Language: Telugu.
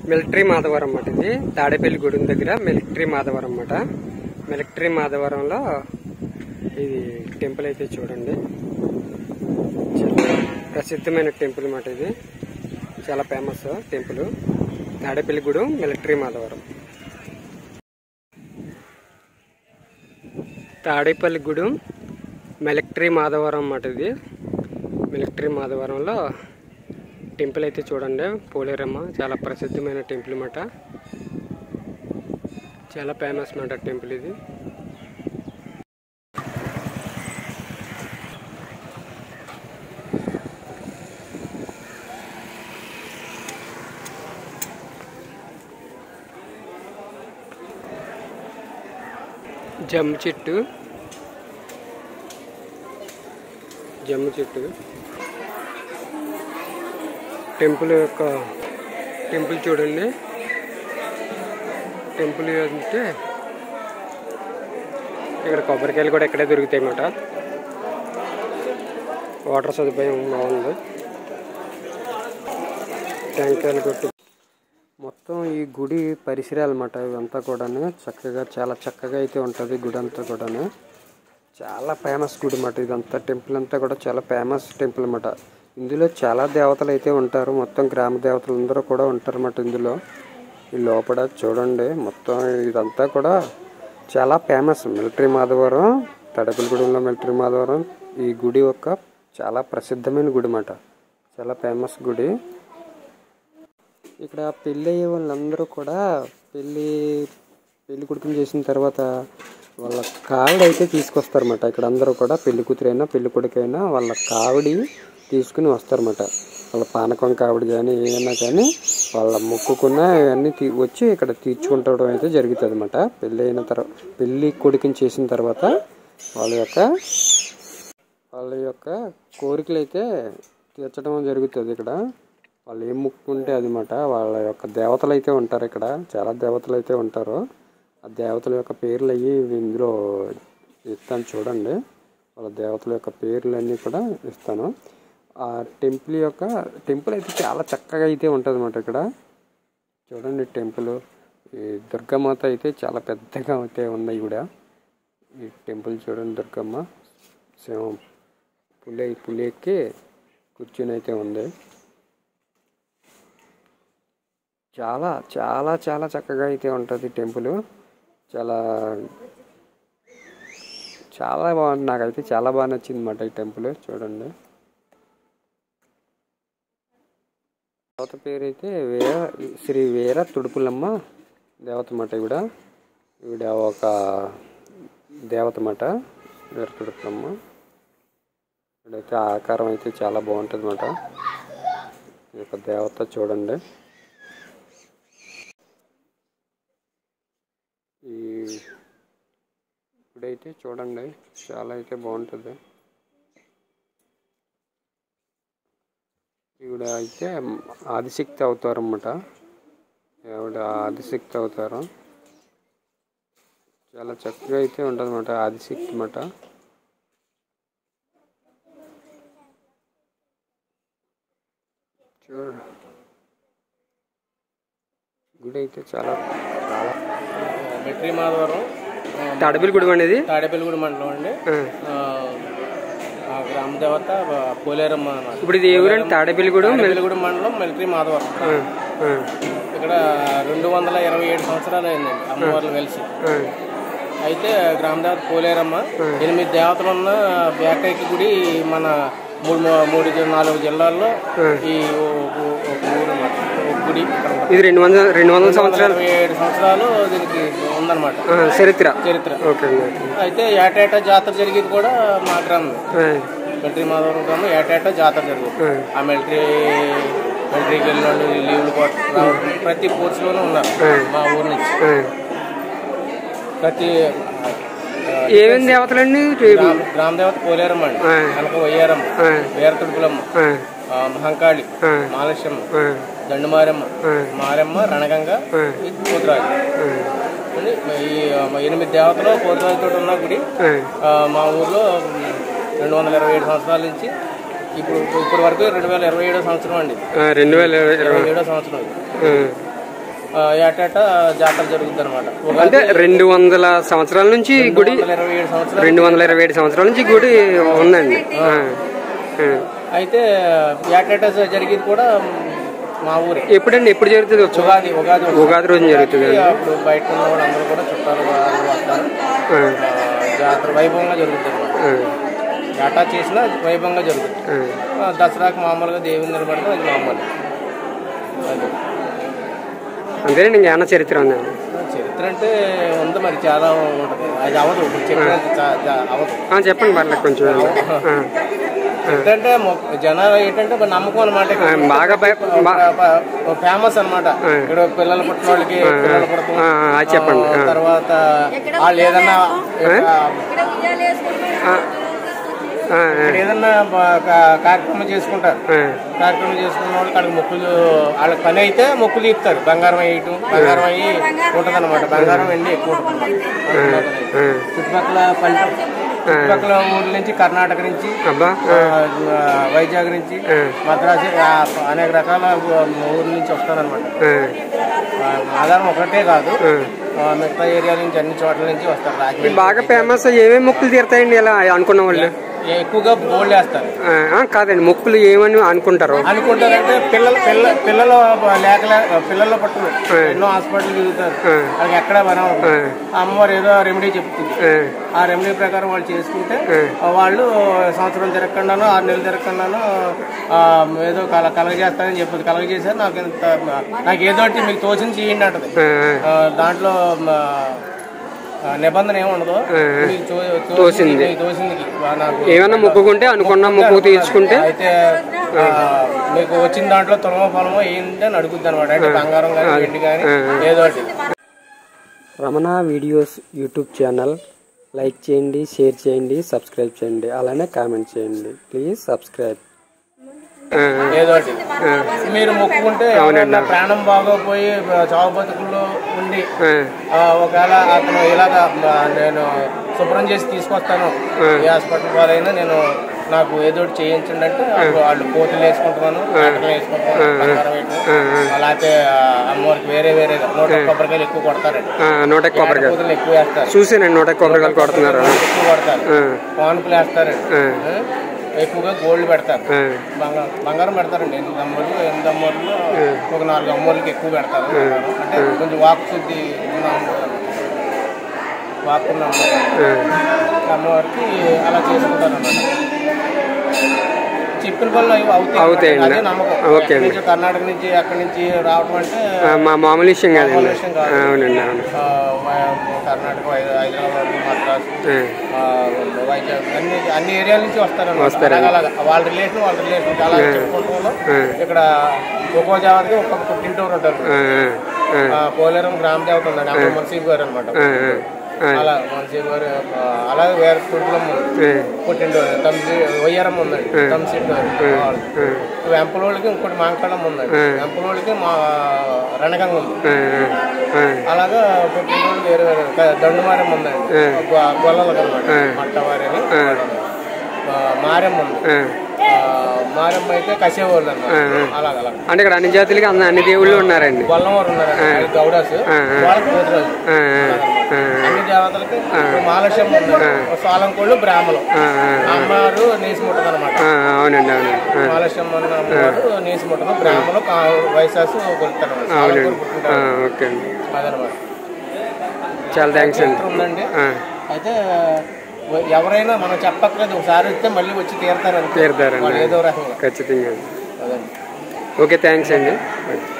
మిలిటరీ మాధవరం అన్నమాట ఇది తాడేపల్లి గుడి దగ్గర మిలిటరీ మాధవరం అన్నమాట మిలిటరీ మాధవరంలో ఇది టెంపుల్ అయితే చూడండి చాలా ప్రసిద్ధమైన టెంపుల్ అన్నమాట ఇది చాలా ఫేమస్ టెంపుల్ తాడేపల్లి గుడి military Madhavaram Tadepalligudem military Madhavaram అన్నమాట ఇది మిలిటరీ మాధవరంలో టెంపుల్ అయితే చూడండి పోలేరమ్మ చాలా ప్రసిద్ధమైన టెంపుల్ అన్నమాట చాలా ఫేమస్ అన్నమాట టెంపుల్ ఇది జమ్ము చెట్టు జమ్ము చెట్టు టెంపుల్ యొక్క టెంపుల్ చూడండి టెంపుల్ అంటే ఇక్కడ కొబ్బరికాయలు కూడా ఇక్కడే దొరుకుతాయి అన్నమాట వాటర్ సదుపాయం బాగుంది టెంకాయలు కొట్టు మొత్తం ఈ గుడి పరిసరాలు అన్నమాట ఇవంతా కూడాను చక్కగా చాలా చక్కగా అయితే ఉంటుంది గుడి అంతా కూడాను చాలా ఫేమస్ గుడి అన్నమాట ఇదంతా టెంపుల్ అంతా కూడా చాలా ఫేమస్ టెంపుల్ అన్నమాట ఇందులో చాలా దేవతలు అయితే ఉంటారు మొత్తం గ్రామ దేవతలు అందరూ కూడా ఉంటారు అన్నమాట ఇందులో ఈ లోపల చూడండి మొత్తం ఇదంతా కూడా చాలా ఫేమస్ మిలిటరీ మాధవరం తడపలగూడెంలో మిలిటరీ మాధవరం ఈ గుడి యొక్క చాలా ప్రసిద్ధమైన గుడి అన్నమాట చాలా ఫేమస్ గుడి ఇక్కడ పెళ్ళి అయ్యే వాళ్ళందరూ కూడా పెళ్ళి పెళ్లి కొడుకుని చేసిన తర్వాత వాళ్ళ కావిడి అయితే తీసుకొస్తారన్నమాట ఇక్కడ అందరూ కూడా పెళ్లి కూతురైనా పెళ్లి కొడుకైనా వాళ్ళ కావిడి తీసుకుని వస్తారన్నమాట వాళ్ళ పానకం కావిడి కానీ ఏమైనా కానీ వాళ్ళ మొక్కుకున్న ఇవన్నీ తీ వచ్చి ఇక్కడ తీర్చుకుంటడం అయితే జరుగుతుంది అనమాట పెళ్ళి అయిన తర్వాత పెళ్లి కొడుకుని చేసిన తర్వాత వాళ్ళ యొక్క వాళ్ళ యొక్క కోరికలు అయితే తీర్చడం జరుగుతుంది ఇక్కడ వాళ్ళు ఏం ముక్కుంటే అది మాట వాళ్ళ యొక్క దేవతలు అయితే ఉంటారు ఇక్కడ చాలా దేవతలు అయితే ఉంటారు ఆ దేవతల యొక్క పేర్లు అయ్యి ఇందులో ఇస్తాను చూడండి వాళ్ళ దేవతల యొక్క పేర్లు అన్నీ కూడా ఇస్తాను ఆ టెంపుల్ యొక్క టెంపుల్ అయితే చాలా చక్కగా అయితే ఉంటుంది అన్నమాట ఇక్కడ చూడండి టెంపుల్ ఈ దుర్గమాత అయితే చాలా పెద్దగా అయితే ఉన్నాయి కూడా ఈ టెంపుల్ చూడండి దుర్గమ్మ సింహం పులి పులి ఎక్కి కూర్చుని అయితే ఉంది చాలా చాలా చాలా చక్కగా అయితే ఉంటుంది టెంపుల్ చాలా చాలా బాగుంది నాకైతే చాలా బాగా నచ్చింది అన్నమాట ఈ టెంపుల్ చూడండి దేవత పేరు అయితే వీర శ్రీ వీర తుడుపులమ్మ దేవత మాట ఈవిడ ఈవిడ ఒక దేవత మాట వీర తుడుపులమ్మ ఇక్కడైతే ఆకారం అయితే చాలా బాగుంటుంది అన్నమాట ఈ యొక్క దేవత చూడండి ఈ ఇప్పుడైతే చూడండి చాలా అయితే బాగుంటుంది ఈవిడ అయితే ఆదిశక్తి అవుతారు అన్నమాట ఆవిడ ఆదిశక్తి అవుతారు చాలా చక్కగా అయితే ఉంటుంది అన్నమాట ఆదిశక్తి అన్నమాట చూడ గుడి అయితే చాలా చాలా మెట్రీ మాధవరం తడబిల్ గుడి అనేది తాడేపల్లిగూడ మండలం అండి ఆ, ఆ గ్రామ దేవత ఆ, పోలేరమ్మ అన్నమాట ఇప్పుడు ఇది ఎవరండి తాడేపల్లి గుడి తాడేపల్లిగూడ మండలం మిలిటరీ మాధవరం ఇక్కడ రెండు వందల ఇరవై ఏడు సంవత్సరాలు అయిందండి అమ్మవార్లు కలిసి అయితే గ్రామ దేవత పోలేరమ్మ ఎనిమిది దేవతలు ఉన్న ఏకైక గుడి మన మూడు మూడు జి- నాలుగు జిల్లాల్లో ఈ ఓ- ఓ- ఒక ఊరు అన్నమాట ఒక గుడి ఇక్కడ ఉంది. ఇది రెండు వందల రెండు వందల సంవత్సరాలు ఇరవై ఏడు సంవత్సరాలు దీనికి ఉందన్నమాట ఆ, చరిత్ర చరిత్ర ఓకే అండి అయితే ఏటేటా జాతర జరిగేది కూడా మా గ్రామం ఆ, మిలిటరీ మాధవరం గ్రామం ఏటేటా జాతర జరుగుతుంది ఆ. ఆ మిలిటరీ మిలిటరీకి వెళ్ళిన వాళ్ళు లీవ్లు కొట్ట రావడం ప్రతి పోర్ట్స్లోనూ ఉన్నారు మా ఊరు నుంచి ఆ. ప్రతి ఏమేమి దేవతలండి గ్రామ గ్రామ దేవత పోలేరమ్మ అండి ఆ. కనక వయ్యారమ్మ ఆ, వీరతుడుపులమ్మ ఆ, ఆ, మహంకాళి ఆ, మాలక్ష్యమ్మ ఆ, దండుమారమ్మ ఆ, మారమ్మ రణగంగ ఆ. ఈ పోతురాజు ఆ, ఉంది. ఈ ఆ, ఎనిమిది దేవతలు పోతురాజుతో ఉన్న గుడి ఆ. ఆ, మా ఊర్లో రెండు వందల ఇరవై ఏడు సంవత్సరాల నుంచి ఇప్పుడు ఇప్పటి వరకు రెండు వేల ఇరవై ఏడో సంవత్సరం అండి ఆ, రెండు వేల ఇరవై ఇరవై ఏడో సంవత్సరం ఇది. ఆ, ఆ, ఏటేటా జాతర జరుగుతుంది అనమాట అంటే రెండు వందల సంవత్సరాల నుంచి ఈ గుడి ఇరవై ఏడు సంవత్సరాలు రెండు వందల ఇరవై ఏడు సంవత్సరాల నుంచి ఈ గుడి ఉందండి ఆ, ఆ. అయితే ఏటేటా జరిగేది కూడా మా ఊరే ఎప్పుడండి ఎప్పుడు జరుగుతుంది ఉత్సవం ఉగాది ఉగాది వస్తుంది. ఉగాది రోజు జరుగుతుంది అప్పుడు బయట ఉన్న వాళ్ళందరూ కూడా చుట్టాలు వాళ్ళు వస్తారు ఆ, ఆ, జాతర వైభవంగా జరుగుతుంది అనమాట ఆ, ఏటా చేసినా వైభవంగా జరుగుతుంది ఆ. ఆ, దసరాకు మామూలుగా దేవుని నిలబడతాం అది మామూలు అది అంతేనండి ఇంకేమన్నా చరిత్ర ఉందా చరిత్ర అంటే ఉంది మరి చాలా ఉంటుంది అది అవదు ఇప్పుడు చెప్పినంత చా- చా- అవదు ఆ, చెప్పండి పర్లేదు కొంచెం ఆ, ఏంటంటే జనాలు ఏంటంటే ఒక నమ్మకం అనమాట ఆ, బాగా భయ- బా- ఫేమస్ అన్నమాట ఇక్కడ పిల్లలు పుట్టిన వాళ్ళకి పిల్లలు పుడతాం ఆ, ఆ, అది చెప్పండి ఆ, ఆ. తర్వాత వాళ్ళు ఏదన్నా ఇక్కడ ఆ, ఆ, ఇక్కడ ఏదన్నా బ- కా- కార్యక్రమం చేసుకుంటారు ఆ, కార్యక్రమం చేసుకున్న వాళ్ళకి అక్కడికి మొక్కులు వాళ్ళకి పని అయితే మొక్కులు ఇస్తారు బంగారం వేయటం బంగారం అయ్యి ఉంటుంది అనమాట బంగారం వెండి ఎక్కువ ఉంటుంది ఆ. చుట్టుపక్కల పల్లె చుట్టుపక్కల ఊర్ల నుంచి కర్ణాటక నుంచి అబ్బా ఆ, ఆ, వైజాగ్ నుంచి మద్రాసు ఆ, అనేక రకాల ఊర్ల నుంచి వస్తారనమాట ఆ, ఆధారం ఒకటే కాదు ఆ. ఆ, మిగతా ఏరియా నుంచి అన్ని చోట్ల నుంచి వస్తారు రాజమండ్రి బాగా ఫేమస్ ఏమేమి మొక్కులు తీరుతాయండి ఇలా అనుకున్న వాళ్ళు ఎక్కువగా గోల్డ్ వేస్తారు ఆ, ఆ, కాదండి మొక్కులు ఏమని అనుకుంటారు అనుకుంటారంటే పిల్లల పిల్ల పిల్లలు లేక లేక- పిల్లల పట్టులు ఎన్నో హాస్పిటల్ తిరుగుతారు వాళ్ళకి ఎక్కడ మనం ఆ అమ్మవారు ఏదో రెమెడీ చెప్తుంది ఆ, ఆ రెమెడీ ప్రకారం వాళ్ళు చేసుకుంటే ఆ వాళ్ళు సంవత్సరం తిరగకుండానో ఆరు నెలలు తిరగకుండానో ఆ, ఏదో కల కలగజేస్తానని చెప్పింది కలగజేశారు నాకు ఇంత నాకు ఏదో ఒకటి మీకు తోచింది చేయండి అంటది ఆ, ఆ, దాంట్లో ఆ, ఆ, నిబంధన ఏమి ఉండదు మీకు తో- తోసింది మీకు తోసింది నాకు ఏమైనా మొక్కుకుంటే అనుకున్న మొక్కు తీర్చుకుంటే అయితే ఆ, మీకు వచ్చిన దాంట్లో తులమో పొలమో ఏంటి అని అడుగుద్ది అనమాట అంటే బంగారం కానీ వెండి కానీ ఏదో ఒకటి Ramana videos YouTube channel like చేయండి షేర్ చేయండి సబ్స్క్రైబ్ చేయండి అలానే కామెంట్ చేయండి ప్లీజ్ సబ్స్క్రైబ్ ఏదో ఒకటి మీరు మొక్కుకుంటే ఎవరైనా ప్రాణం బాగోపోయి చావు బతుకుల్లో ఉండి ఆ, ఒకవేళ అతను ఇలాగ ఆ, నేను శుభ్రం చేసి తీసుకొస్తాను ఏ హాస్పిటల్ వాళ్ళైనా నేను నాకు ఏదో ఒకటి చేయించండి అంటే అప్పుడు వాళ్ళు కోతులు వేసుకుంటున్నాను ఆటలు వేసుకుంటున్నాను బంగారం వేయటం. లేకపోతే ఆ, అమ్మవారికి వేరే వేరే నూట కొబ్బరికాయలు ఎక్కువ కొడతారండి నూట ఎక్కువ కొబ్బరికాయలు కోతులు ఎక్కువ వేస్తారు చూసానండి నూట ఎక్కువ కొబ్బరికాయలు కొడుతున్నారు ఎక్కువ కొడతారు ఆ, పానుపులు వేస్తారండి ఆ, ఆ, ఎక్కువగా గోల్డ్ పెడతారు ఆ, బంగారం బంగారం పెడతారండి ఎనిమిది అమ్మోళ్ళు ఎనిమిది అమ్మోళ్ళు ఒక నాలుగు అమ్మోళ్ళకి ఎక్కువ పెడతారు అంటే కొంచెం వాక్ శుద్ధి ఉన్న అమ్మోళ్ళు వాక్ ఉన్న అమ్మోళ్ళు ఆ. అమ్మవారికి అలా చేసుకుంటారు అన్నమాట చెప్పిన పనులు అవి అవుతాయి అవుతాయండి. అదే నమ్మకం ఓకే ఎక్కడి నుంచి కర్ణాటక నుంచి అక్కడి నుంచి రావడం అంటే ఆ, మా మామూలు విషయం కాదండి విషయం కాదు. అవునండి అవును ఆ, వై- కర్ణాటక హై- హైదరాబాద్ మద్రాసు ఆ, ఆ, వైజాగ్ అన్ని అన్ని ఏరియాల నుంచి వస్తారు వస్తారండి. అలాగా వాళ్ళ రిలేషన్ వాళ్ళ రిలేషన్ అలా చెప్పుకుంటూ ఆ. ఇక్కడ ఒక్కో జాతకి ఒక్కొక్క పుట్టింటూరు ఉంటారు ఆ, ఆ, ఆ, పోలేరం గ్రామ దేవత ఉందండి అప్పుడు మున్సీబ్ గారు అనమాట ఆ, ఆ, అలా మున్సీబ్ గారు ఆ, అలాగే వేరే కుటుంబం ఉంది ఆ, పుట్టింటూరు తమ్సి వయ్యారం ఉందండి తమ్సిడ్ గారు వాళ్ళు. ఆ, వెంపలోళ్ళకి ఇంకోటి మాంకళం ఉందండి వెంపలోళ్ళకి మా రణగంగ ఉంది ఆ, ఆ, అలాగా పుట్టినరోజు వేరే వేరే క- దండుమారం ఉందండి గొ- గొల్లలకు అనమాట మట్టవారి అని ఆ, మారెమ్మ ఉంది ఆ. ఆ, మారెమ్మ అయితే కసేవాళ్ళు అన్నమాట అలాగ అలాగ అంటే ఇక్కడ అన్ని జాతులకి అన్ని అన్ని దేవుళ్ళు ఉన్నారండి గొల్లవారు ఉన్నారు గౌడాస్ వాళ్ళకి పోతురాజు ఆ, ఆ, అన్ని దేవతలకి ఇప్పుడు మహాలక్ష్మి ఉందండి సోలంకోళ్ళు బ్రాహ్మలు ఆ, ఆ, అమ్మవారు నీసి ముట్టదు అనమాట ఆ, అవునండి అవునండి ఆ, మహాలక్ష్మి అన్న అమ్మవారు నీసి ముట్టదు బ్రాహ్మలు వైశాసు కొలుస్తారు అవునండి ఆ, ఓకే అండి అదనమాట చాలా థ్యాంక్స్ అండి ఉందండి ఆ, అయితే ఎవరైనా మనం చెప్పక్కర్లేదు ఒకసారి వస్తే మళ్ళీ వచ్చి తీరతారు తీరుతారండి వాళ్ళు ఏదో రకంగా ఖచ్చితంగా అదండి ఓకే థ్యాంక్స్ అండి